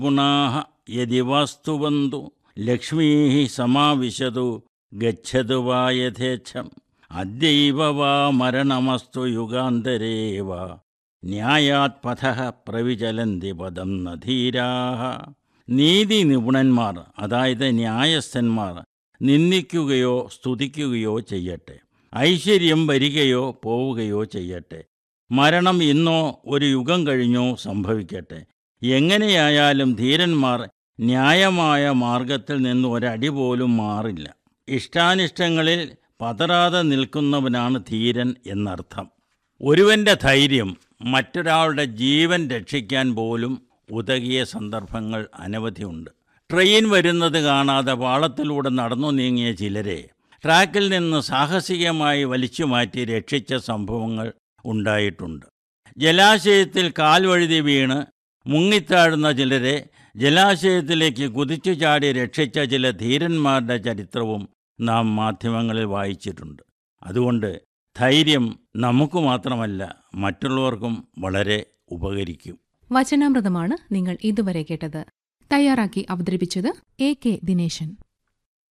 ഗുണാः യതി വാസ്തുവന്തു ലക്ഷ്മീ സമാവിശതു ഗച്ഛതു വാ യഥേച്ഛം അദ്യൈവ വാ മരണമസ്തു യുഗാന്തരേ വാ ന്യായാത് പഥഃ പ്രവിചലന്തി പദം നധീരാഹ നീതി നിപുണന്മാർ അതായത് ന്യായസ്ഥന്മാർ നിന്ദിക്കുകയോ സ്തുതിക്കുകയോ ചെയ്യട്ടെ ഐശ്വര്യം വരികയോ പോവുകയോ ചെയ്യട്ടെ മരണം ഇന്നോ ഒരു യുഗം കഴിഞ്ഞോ സംഭവിക്കട്ടെ എങ്ങനെയായാലും ധീരന്മാർ ന്യായമായ മാർഗത്തിൽ നിന്ന് ഒരടി പോലും മാറില്ല ഇഷ്ടാനിഷ്ടങ്ങളിൽ പതറാതെ നിൽക്കുന്നവനാണ് ധീരൻ എന്നർത്ഥം ഒരുവന്റെ ധൈര്യം മറ്റൊരാളുടെ ജീവൻ രക്ഷിക്കാൻ പോലും ഉതകിയ സന്ദർഭങ്ങൾ അനവധിയുണ്ട് ട്രെയിൻ വരുന്നത് കാണാതെ പാളത്തിലൂടെ നടന്നു നീങ്ങിയ ചിലരെ ട്രാക്കിൽ നിന്ന് സാഹസികമായി വലിച്ചു മാറ്റി രക്ഷിച്ച സംഭവങ്ങൾ ഉണ്ടായിട്ടുണ്ട് ജലാശയത്തിൽ കാൽ വഴുതി വീണ് മുങ്ങിത്താഴുന്ന ചിലരെ ജലാശയത്തിലേക്ക് കുതിച്ചു ചാടി രക്ഷിച്ച ചില ധീരന്മാരുടെ ചരിത്രവും നാം മാധ്യമങ്ങളിൽ വായിച്ചിട്ടുണ്ട് അതുകൊണ്ട് ധൈര്യം നമുക്ക് മാത്രമല്ല മറ്റുള്ളവർക്കും വളരെ ഉപകരിക്കും വചനാമൃതമാണ് നിങ്ങൾ ഇതുവരെ കേട്ടത് തയ്യാറാക്കി അവതരിപ്പിച്ചത് എ കെ ദിനേശൻ